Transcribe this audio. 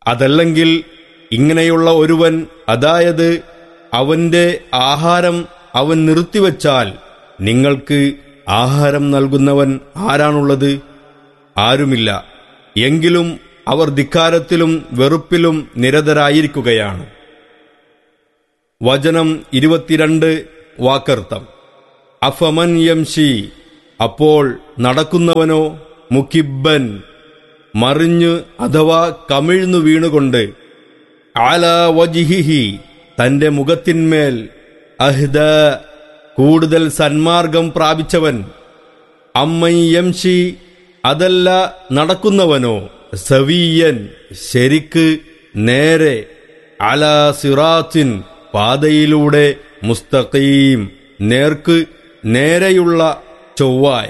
അതല്ലെങ്കിൽ ഇങ്ങനെയുള്ള ഒരുവൻ അതായത് അവന്റെ ആഹാരം അവൻ നിർത്തിവച്ചാൽ നിങ്ങൾക്ക് ആഹാരം നൽകുന്നവൻ ആരാണുള്ളത് ആരുമില്ല എങ്കിലും അവർ ധിക്കാരത്തിലും വെറുപ്പിലും നിരതരായിരിക്കുകയാണ് വചനം ഇരുപത്തിരണ്ട് വാക്കർത്ഥം അഫമൻ യംഷി അപ്പോൾ നടക്കുന്നവനോ മുക്കിബൻ മറിഞ്ഞ് അഥവാ കമിഴ്ന്നു വീണുകൊണ്ട് ആല വജിഹിഹി തന്റെ മുഖത്തിന്മേൽ അഹ്ദ കൂടുതൽ സന്മാർഗം പ്രാപിച്ചവൻ അമ്മയ്യംഷി അതല്ല നടക്കുന്നവനോ സവീയൻ ശരിക്ക് നേരെ അല സിറാത്തിൻ പാതയിലൂടെ മുസ്തഖീം നേർക്ക് നേരെയുള്ള ചൊവ്വായ